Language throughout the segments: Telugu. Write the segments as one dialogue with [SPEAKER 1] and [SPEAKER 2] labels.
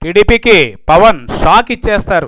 [SPEAKER 1] టీడీపీకి పవన్ షాక్ ఇచ్చేస్తారు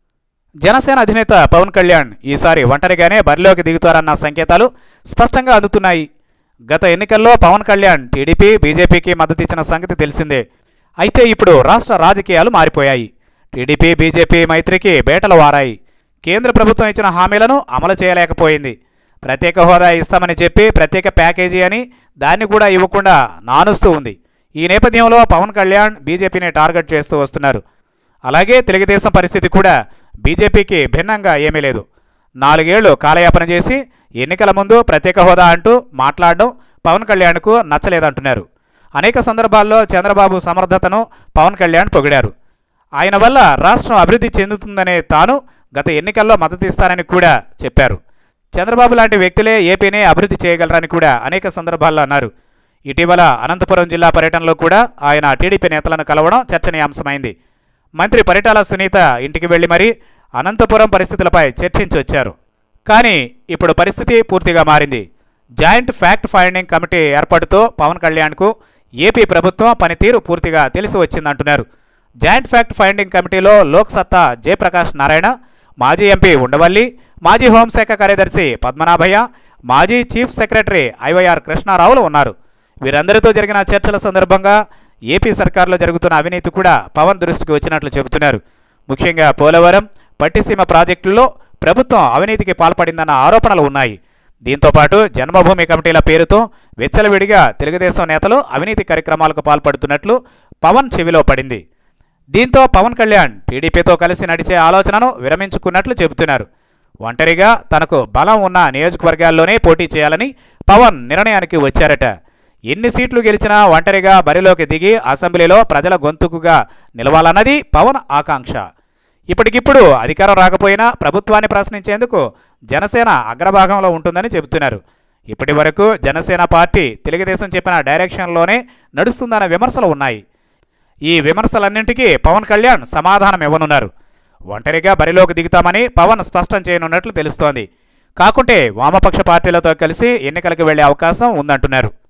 [SPEAKER 1] జనసేన అధినేత పవన్ కళ్యాణ్ ఈసారి ఒంటరిగానే బరిలోకి దిగుతారన్న సంకేతాలు స్పష్టంగా అందుతున్నాయి గత ఎన్నికల్లో పవన్ కళ్యాణ్ టీడీపీ బీజేపీకి మద్దతు ఇచ్చిన సంగతి తెలిసిందే అయితే ఇప్పుడు రాష్ట్ర రాజకీయాలు మారిపోయాయి టీడీపీ బీజేపీ మైత్రికి బేటలు వారాయి కేంద్ర ప్రభుత్వం ఇచ్చిన హామీలను అమలు చేయలేకపోయింది ప్రత్యేక హోదా ఇస్తామని చెప్పి ప్రత్యేక ప్యాకేజీ అని దాన్ని కూడా ఇవ్వకుండా నానుస్తూ ఉంది ఈ నేపథ్యంలో పవన్ కళ్యాణ్ బీజేపీని టార్గెట్ చేస్తూ వస్తున్నారు అలాగే తెలుగుదేశం పరిస్థితి కూడా బీజేపీకి భిన్నంగా ఏమీ లేదు నాలుగేళ్లు కాలయాపన చేసి ఎన్నికల ముందు ప్రత్యేక హోదా అంటూ మాట్లాడడం పవన్ కళ్యాణ్కు నచ్చలేదంటున్నారు అనేక సందర్భాల్లో చంద్రబాబు సమర్థతను పవన్ కళ్యాణ్ పొగిడారు ఆయన వల్ల రాష్ట్రం అభివృద్ధి చెందుతుందనే తాను గత ఎన్నికల్లో మద్దతు ఇస్తానని కూడా చెప్పారు చంద్రబాబు లాంటి వ్యక్తులే ఏపీని అభివృద్ధి చేయగలరని కూడా అనేక సందర్భాల్లో అన్నారు ఇటీవల అనంతపురం జిల్లా పర్యటనలో కూడా ఆయన టీడీపీ నేతలను కలవడం చర్చనీయాంశమైంది మంత్రి పరిటాల సునీత ఇంటికి వెళ్లి మరీ అనంతపురం పరిస్థితులపై చర్చించి వచ్చారు కానీ ఇప్పుడు పరిస్థితి పూర్తిగా మారింది జాయింట్ ఫ్యాక్ట్ ఫైండింగ్ కమిటీ ఏర్పాటుతో పవన్ కళ్యాణ్కు ఏపీ ప్రభుత్వం పనితీరు పూర్తిగా తెలిసి వచ్చిందంటున్నారు జాయింట్ ఫ్యాక్ట్ ఫైండింగ్ కమిటీలో లోక్ సత్తా జయప్రకాష్ నారాయణ మాజీ ఎంపీ ఉండవల్లి మాజీ హోంశాఖ కార్యదర్శి పద్మనాభయ్య మాజీ చీఫ్ సెక్రటరీ ఐవైఆర్ కృష్ణారావులు ఉన్నారు వీరందరితో జరిగిన చర్చల సందర్భంగా ఏపీ సర్కార్లో జరుగుతున్న అవినీతి కూడా పవన్ దృష్టికి వచ్చినట్లు చెబుతున్నారు ముఖ్యంగా పోలవరం పట్టిసీమ ప్రాజెక్టుల్లో ప్రభుత్వం అవినీతికి పాల్పడిందన్న ఆరోపణలు ఉన్నాయి దీంతో పాటు జన్మభూమి కమిటీల పేరుతో విచ్చలవిడిగా తెలుగుదేశం నేతలు అవినీతి కార్యక్రమాలకు పాల్పడుతున్నట్లు పవన్ చెవిలో పడింది దీంతో పవన్ కళ్యాణ్ టీడీపీతో కలిసి నడిచే ఆలోచనను విరమించుకున్నట్లు చెబుతున్నారు ఒంటరిగా తనకు బలం ఉన్న నియోజకవర్గాల్లోనే పోటీ చేయాలని పవన్ నిర్ణయానికి వచ్చారట ఎన్ని సీట్లు గెలిచినా ఒంటరిగా బరిలోకి దిగి అసెంబ్లీలో ప్రజల గొంతుకుగా నిలవాలన్నది పవన్ ఆకాంక్ష ఇప్పటికిప్పుడు అధికారం రాకపోయినా ప్రభుత్వాన్ని ప్రశ్నించేందుకు జనసేన అగ్రభాగంలో ఉంటుందని చెబుతున్నారు ఇప్పటి వరకు జనసేన పార్టీ తెలుగుదేశం చెప్పిన డైరెక్షన్లోనే నడుస్తుందన్న విమర్శలు ఉన్నాయి ఈ విమర్శలన్నింటికీ పవన్ కళ్యాణ్ సమాధానం ఇవ్వనున్నారు ఒంటరిగా బరిలోకి దిగుతామని పవన్ స్పష్టం చేయనున్నట్లు తెలుస్తోంది కాకుంటే వామపక్ష పార్టీలతో కలిసి ఎన్నికలకు వెళ్లే అవకాశం ఉందంటున్నారు